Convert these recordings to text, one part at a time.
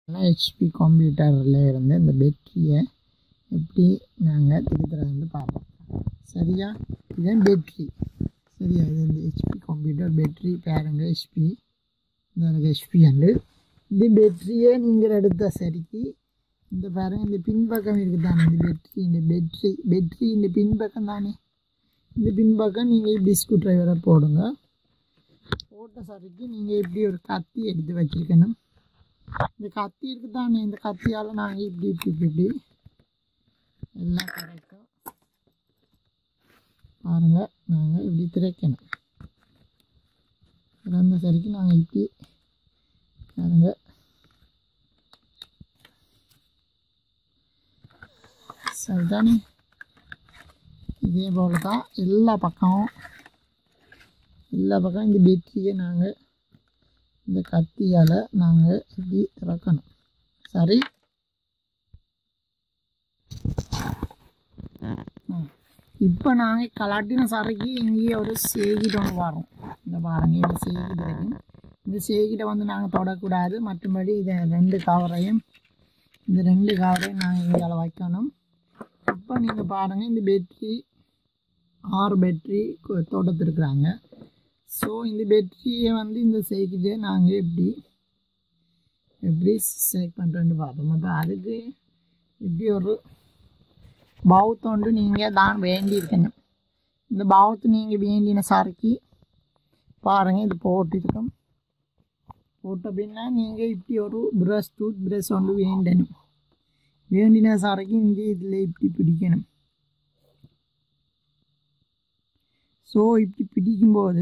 HP கம்ப்யூட்டரில் இருந்து இந்த பேட்டரியை எப்படி நாங்கள் திருத்துறதுன்னு பார்ப்போம் சரியா இதுதான் பேட்ரி சரியா இது இந்த ஹெச்பி கம்ப்யூட்டர் பேட்ரி பாருங்க ஹெச்பி இந்த எனக்கு ஹெச்பி அண்டு இந்த பேட்டரியை நீங்கள் எடுத்த சரிக்கு இந்த பாருங்க இந்த பின்பக்கம் இருக்குது தானே இந்த பேட்டரி இந்த பேட்டரி பேட்டரி இந்த பின்பக்கம் தானே இந்த பின்பக்கம் நீங்கள் இப்படி ஸ்க்ரூ டிரைவரை போடுங்க போட்ட சரிக்கு நீங்கள் இப்படி ஒரு கத்தி எடுத்து வச்சிருக்கணும் இந்த கத்தி இருக்குது தானே இந்த கத்தியால் நாங்கள் இப்படி இப்படி இப்படி இப்படி எல்லாம் கரெக்டாக பாருங்கள் நாங்கள் இப்படி திரைக்கணும் திறந்த சரிக்கு நாங்கள் இப்படி பாருங்க சரிதானே இதே போல் தான் எல்லா பக்கமும் எல்லா பக்கம் இந்த பேட்டரியை நாங்கள் இந்த கத்தியால் நாங்கள் இப்படி திறக்கணும் சரி இப்போ நாங்கள் கலாட்டின சரைக்கு இங்கேயே ஒரு சேகிட்ட ஒன்று வரோம் இந்த பாருங்க இந்த சேகிட்ட இருக்கும் இந்த சேகிட்ட வந்து நாங்கள் தொடக்கூடாது மற்றபடி இதை ரெண்டு கவரையும் இந்த ரெண்டு கவரையும் நாங்கள் இங்கே வைக்கணும் இப்போ நீங்கள் பாருங்கள் இந்த பேட்டரி ஆறு பேட்டரி தோட்டத்திருக்குறாங்க ஸோ இந்த பேட்டரியை வந்து இந்த சேக்கிட்டே நாங்கள் எப்படி எப்படி சேக் பண்ணுறேன்னு பார்ப்போம் அப்போ அதுக்கு இப்படி ஒரு பவுத்தொண்டு நீங்கள் தான் வேண்டி இருக்கணும் இந்த பவுத்து நீங்கள் வேண்டின சரக்கி பாருங்கள் இது போட்டிருக்கோம் போட்ட பின்னா நீங்கள் இப்படி ஒரு ப்ரஷ் டூத் ப்ரஷ் ஒன்று வேண்டணும் வேண்டின சரக்கு இங்கே இதில் இப்படி பிடிக்கணும் ஸோ இப்படி பிடிக்கும்போது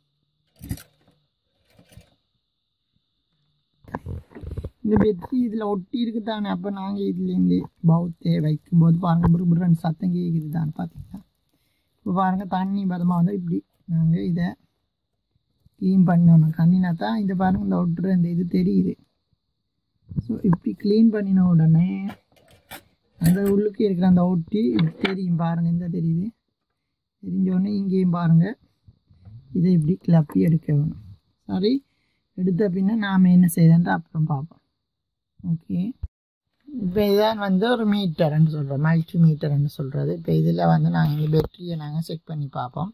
இந்த வெற்றி இதில் ஒட்டி இருக்கு தானே அப்போ நாங்கள் இதுலேருந்து பௌத்தே வைக்கும்போது பாருங்கள் புரு புருன்னு சத்தம் கேட்குது தானே பார்த்தீங்களா இப்போ பாருங்கள் தண்ணி பதமாக வந்து இப்படி நாங்கள் இதை க்ளீன் பண்ணணும் கண்ணினா தான் இந்த பாருங்கள் இந்த ஒட்டுற இந்த இது தெரியுது ஸோ இப்படி க்ளீன் பண்ணின உடனே அந்த உள்ளுக்கு இருக்கிற அந்த ஒட்டி இப்படி தெரியும் பாருங்கள் இந்த தெரியுது தெரிஞ்ச உடனே இங்கேயும் பாருங்கள் இதை இப்படி கிளப்பி எடுக்க வேணும் சரி எடுத்த பின்ன நாம் என்ன செய்யறன்ற அப்புறம் பார்ப்போம் ஓகே இப்போ இதான் வந்து ஒரு மீட்டர்னு சொல்கிறோம் மல்டி மீட்டர்னு சொல்கிறது இப்போ இதில் வந்து நாங்கள் இந்த பேட்டரியை நாங்கள் செக் பண்ணி பார்ப்போம்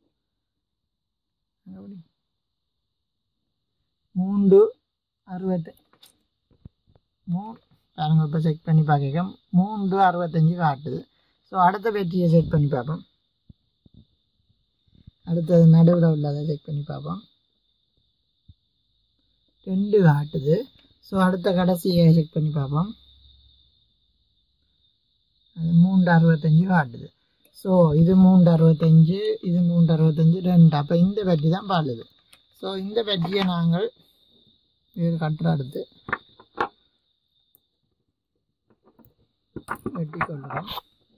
மூன்று அறுபத்து மூ பாருங்க இப்போ செக் பண்ணி பார்க்க மூன்று அறுபத்தஞ்சு காட்டுது ஸோ அடுத்த பேட்டரியை செக் பண்ணி பார்ப்போம் அடுத்தது நடுவில் உள்ளதை செக் பண்ணி பார்ப்போம் ரெண்டு காட்டுது ஸோ அடுத்த கடைசியை செக் பண்ணி பார்ப்போம் அது மூன்று அறுபத்தஞ்சு காட்டுது ஸோ இது மூன்று அறுபத்தஞ்சு இது மூன்று அறுபத்தஞ்சு ரெண்டு அப்போ இந்த பேட்டரி தான் பாடுது ஸோ இந்த பேட்டரியை நாங்கள் இது கட்டுற அடுத்து வெட்டி கொள்கிறோம்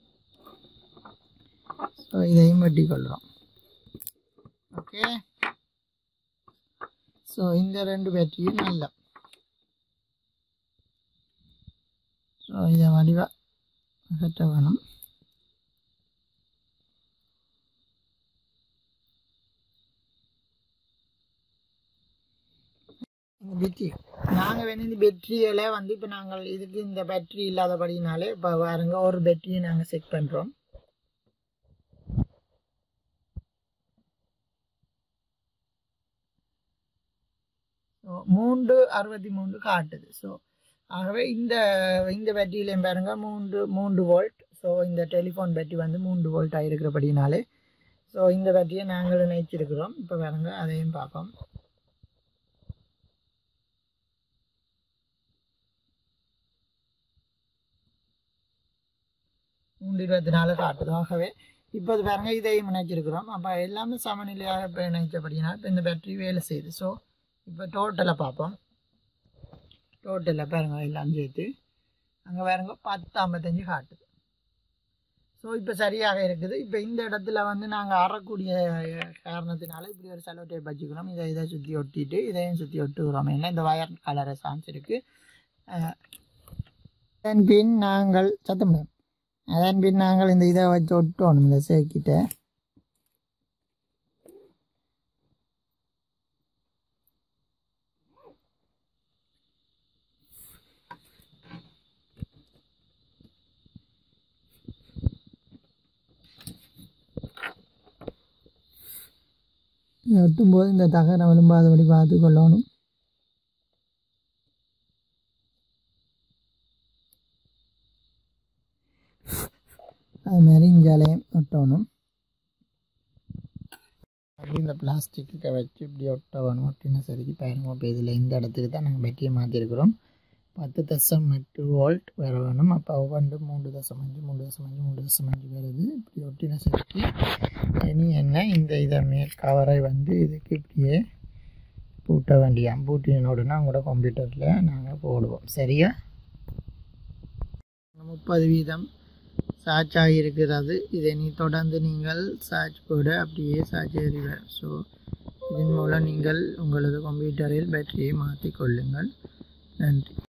ஸோ இதையும் வெட்டி கொள்கிறோம் ஓகே ஸோ இந்த ரெண்டு பேட்டரியும் நல்ல ஸோ இதை வடிவாக கட்ட வேணும் இந்த பேட்டரி நாங்கள் வேணும் இந்த பேட்டரியில் வந்து இப்போ நாங்கள் இதுக்கு இந்த பேட்டரி இல்லாதபடினாலே இப்போ பாருங்க ஒரு பேட்டரியை நாங்கள் செக் பண்ணுறோம் ஸோ மூன்று அறுபத்தி மூன்று காட்டுது ஸோ ஆகவே இந்த இந்த பேட்டரியிலையும் பாருங்க மூன்று மூன்று வோல்ட் ஸோ இந்த டெலிஃபோன் பேட்டரி வந்து மூன்று வோல்ட் ஆகிருக்கிறபடினாலே ஸோ இந்த பேட்டரியை நாங்கள் நினைச்சிருக்கிறோம் இப்போ பாருங்க அதையும் பார்ப்போம் மூன்று இருபத்தி நாலு காட்டுது ஆகவே இப்போ இது பாருங்க இதையும் இணைச்சிருக்கிறோம் அப்போ எல்லாமே சமநிலையாக இப்போ இணைச்சபடினால் இப்போ இந்த பேட்டரி வேலை செய்யுது ஸோ இப்போ டோட்டலை பார்ப்போம் டோட்டலில் பாருங்க எல்லாம் சேர்த்து அங்கே பாருங்க பத்து ஐம்பத்தஞ்சு காட்டுது ஸோ இப்போ சரியாக இருக்குது இப்போ இந்த இடத்துல வந்து நாங்கள் அறக்கூடிய காரணத்தினால இப்படி ஒரு செலவு டேப் வச்சுக்கிறோம் இதை இதை சுற்றி ஒட்டிட்டு இதையும் சுற்றி ஒட்டுக்கிறோம் ஏன்னா இந்த வயர் கலரை சான்ஸ் இருக்குது அதன் பின் நாங்கள் சத்தம் அதன் பின் நாங்கள் இந்த இதை வச்சு ஒட்டணும் இந்த சேர்க்கிட்ட இதை ஒட்டும்போது இந்த தகரம் விழும்பாதபடி பார்த்து கொள்ளணும் அது மாதிரி இஞ்சாலையும் ஒட்டணும் அப்படி இந்த பிளாஸ்டிக்கை வச்சு இப்படி ஒட்ட வேணும் ஒட்டினா சரிக்கு பாருங்க இப்போ இதில் இந்த இடத்துக்கு தான் நாங்கள் பேட்டரியை மாற்றிருக்கிறோம் பத்து தசம் எட்டு வோல்ட் வர வேணும் அப்போ ஒவ்வொன்று மூன்று தசம் அஞ்சு மூன்று தசம் அஞ்சு மூன்று தசம் அஞ்சு வருது இப்படி ஒட்டின சரிக்கு இனி என்ன இந்த இதை மே கவரை வந்து இதுக்கு இப்படியே பூட்ட வேண்டியாம் பூட்டினோடனா உங்களோட கம்ப்யூட்டரில் நாங்கள் போடுவோம் சரியா முப்பது வீதம் சார்ஜ் ஆகியிருக்கிறது இதை நீ தொடர்ந்து நீங்கள் சார்ஜ் போட அப்படியே சார்ஜ் ஏறிவர் ஸோ இதன் மூலம் நீங்கள் உங்களது கம்ப்யூட்டரில் பேட்டரியை மாற்றிக் கொள்ளுங்கள் நன்றி